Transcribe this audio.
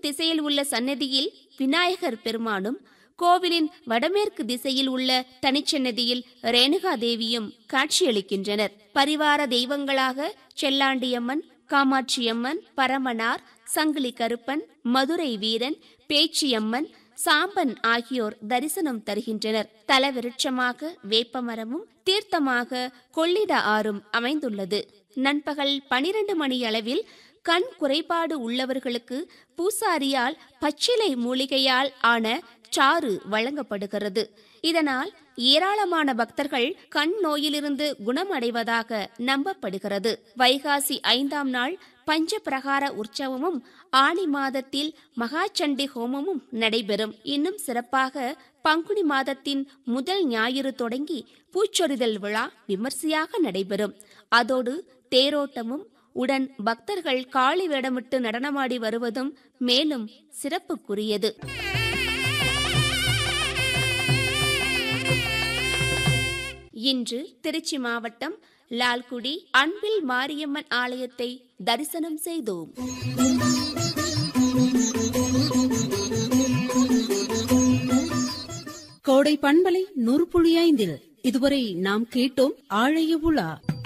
திசையில் உள்ள சன்னதியில் விநாயகர் பெருமானும் கோவிலின் வடமேற்கு திசையில் உள்ள தனிச்சன்னதியில் ரேணுகா தேவியும் காட்சியளிக்கின்றனர் பரிவார தெய்வங்களாக செல்லாண்டியம்மன் காமாட்சியம்மன் பரமனார் சங்கிலி கருப்பன் மதுரை வீரன் பேச்சியம்மன் சாம்பன் ஆகியோர் தரிசனம் தருகின்றனர் தலவிருட்சமாக வேப்பமரமும் தீர்த்தமாக கொள்ளிட ஆறும் அமைந்துள்ளது நண்பகல் பனிரெண்டு மணி அளவில் கண் குறைபாடு உள்ளவர்களுக்கு பூசாரியால் பச்சிலை மூலிகையால் ஆன சாறு வழங்கப்படுகிறது இதனால் ஏராளமான பக்தர்கள் கண் நோயிலிருந்து குணமடைவதாக நம்பப்படுகிறது வைகாசி ஐந்தாம் நாள் பஞ்ச பிரகார உற்சவமும் ஆணி மாதத்தில் மகாச்சண்டி ஹோமமும் நடைபெறும் இன்னும் சிறப்பாக பங்குனி மாதத்தின் முதல் ஞாயிறு தொடங்கி பூச்சொரிதல் விழா விமர்சையாக நடைபெறும் அதோடு தேரோட்டமும் உடன் பக்தர்கள் காளி வேடமிட்டு நடனமாடி வருவதும் மேலும் சிறப்புக்குரியது இன்று திருச்சி மாவட்டம் லால்குடி அன்பில் மாரியம்மன் ஆலயத்தை தரிசனம் செய்தோம் கோடை பண்பலை நூறு புள்ளி ஐந்தில் இதுவரை நாம் கேட்டோம் ஆழைய உலா